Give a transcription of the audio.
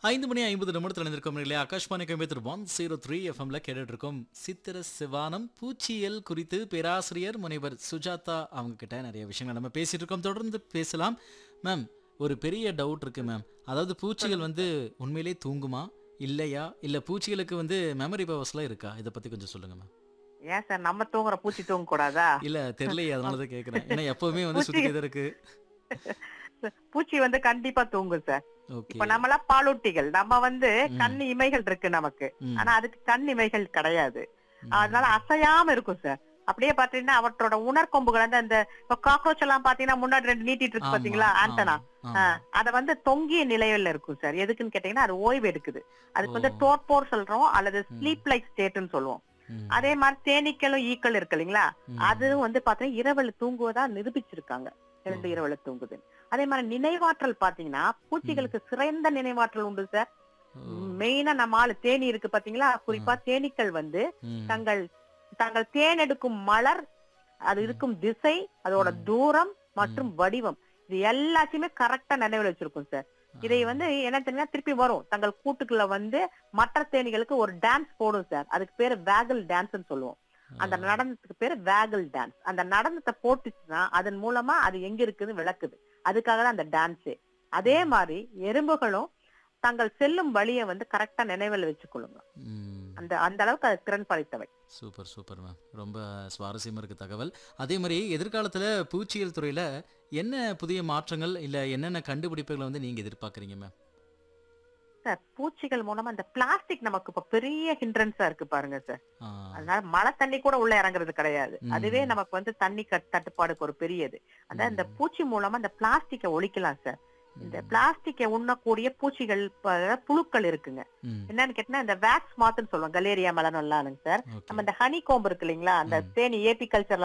ஐந்து மணி ஐம்பது நிமிடத்தில் இருந்திருக்கோம் இல்லையா Akashvani Coimbatore one zero three எஃப்எம்ல கேட்டுட்டு இருக்கோம் சித்திர சிவானம் பூச்சியல் குறித்து பேராசிரியர் முனைவர் சுஜாதா அவங்க கிட்ட நிறைய விஷயங்கள் நம்ம பேசிட்டு இருக்கோம் தொடர்ந்து பேசலாம் மேம் ஒரு பெரிய டவுட் இருக்கு மேம் அதாவது பூச்சிகள் வந்து உண்மையிலே தூங்குமா இல்லையா இல்ல பூச்சிகளுக்கு வந்து மெமரி பவர்ஸ்லாம் இருக்கா இதை பத்தி கொஞ்சம் சொல்லுங்க மேம் ஏன் சார் நம்ம தூங்குற பூச்சி தூங்க கூடாதா இல்ல தெரியலையே அதனால தான் கேக்குறேன் ஏன்னா எப்பவுமே வந்து சுத்திக்கிட்டு தான் இருக்கு பூச்சி வந்து கண்டிப்பா தூங்கும் சார் ஓகே இப்ப நம்மளாம் பாலூட்டிகள் நம்ம வந்து கண் இமைகள் இருக்கு நமக்கு ம். ஆனா அதுக்கு கண் இமைகள் கிடையாது ம். அதனால அசையாம இருக்கும் சார் அப்படியே பாத்தீங்கன்னா அவற்றோட உணர்கொம்புகள் வந்து அந்த இப்ப காக்ரோச் எல்லாம் பாத்தீங்கன்னா முன்னாடி ரெண்டு நீட்டிட்டு இருக்கு ஆமா, பாத்தீங்களா ஆண்டனா ஆமா, ஆமா. அத வந்து தொங்கிய நிலையில இருக்கும் சார் எதுக்குன்னு கேட்டீங்கன்னா அது ஓய்வு எடுக்குது அதுக்கு வந்து ஓ. டோர்போர் சொல்றோம் அல்லது ஸ்லீப் லைக் ஸ்டேட்னு சொல்லுவோம் ம். அதே மாதிரி தேனீக்களும் ஈக்கள் இருக்கு இல்லைங்களா ம். அதுவும் வந்து பாத்தீங்கன்னா இரவுல தூங்குவதா நிரூபிச்சிருக்காங்க இரண்டு ஓ. இரவுல தூங்குது அதே மாதிரி நினைவாற்றல் பாத்தீங்கன்னா பூச்சிகளுக்கு சிறந்த நினைவாற்றல் உண்டு சார் ஓ. மெயினா நம்ம ஆளு தேனி இருக்கு பாத்தீங்களா குறிப்பா தேனீக்கள் வந்து ம். தங்கள் தங்கள் தேன் எடுக்கும் மலர் அது இருக்கும் திசை அதோட ம். தூரம் மற்றும் வடிவம் இது எல்லாத்தையுமே கரெக்டா நினைவுல வச்சிருக்கும் சார் இதை வந்து என்ன தெரியுமா திருப்பி வரும் தங்கள் கூட்டுக்குள்ள வந்து மற்ற தேனிகளுக்கு ஒரு டான்ஸ் போடும் சார் அதுக்கு பேரு வேகல் டான்ஸ்னு சொல்லுவோம் அந்த ஆ. நடனத்துக்கு பேரு வேகல் டான்ஸ் அந்த நடனத்தை போட்டுச்சுன்னா அதன் மூலமா அது எங்க இருக்குன்னு விளக்குது அதுக்காக தான் அந்த டான்ஸே அதே மாதிரி எறும்புகளும் தங்கள் செல்லும் வழியை வந்து கரெக்டா நினைவில் வச்சுக்கொள்ளுங்க ம். அந்த அந்த அளவுக்கு அது திறன் படைத்தவை சூப்பர் சூப்பர் மேம் ரொம்ப சுவாரஸ்யமா இருக்கு தகவல் அதே மாதிரி எதிர்காலத்துல பூச்சியியல் துறையில என்ன புதிய மாற்றங்கள் இல்ல என்னென்ன கண்டுபிடிப்புகளை வந்து நீங்க எதிர்பார்க்கறீங்க மேம் சார் பூச்சிகள் மூலமா அந்த பிளாஸ்டிக் நமக்கு இப்ப பெரிய ஹிண்ட்ரன்ஸா இருக்கு பாருங்க சார் ஆ, அதனால மழை தண்ணி கூட உள்ள இறங்குறது கிடையாது ம். அதுவே நமக்கு வந்து தண்ணி கட் தட்டுப்பாடுக்கு ஒரு பெரியது அதான் இந்த ம். பூச்சி மூலமா இந்த பிளாஸ்டிக்கை ஒழிக்கலாம் சார் இந்த ம், பிளாஸ்டிக்கை உண்ணக்கூடிய பூச்சிகள் ப- புழுக்கள் இருக்குங்க ம், என்னன்னு கேட்டீங்கன்னா இந்த வேக்ஸ் மாத்துன்னு சொல்லுவோம் கலேரியா மலனல்லானுங்க சார் ஓகே. நம்ம இந்த ஹனி கோம்பு இருக்கு இல்லைங்களா அந்த ம். தேனி ஏபி கல்ச்சர்ல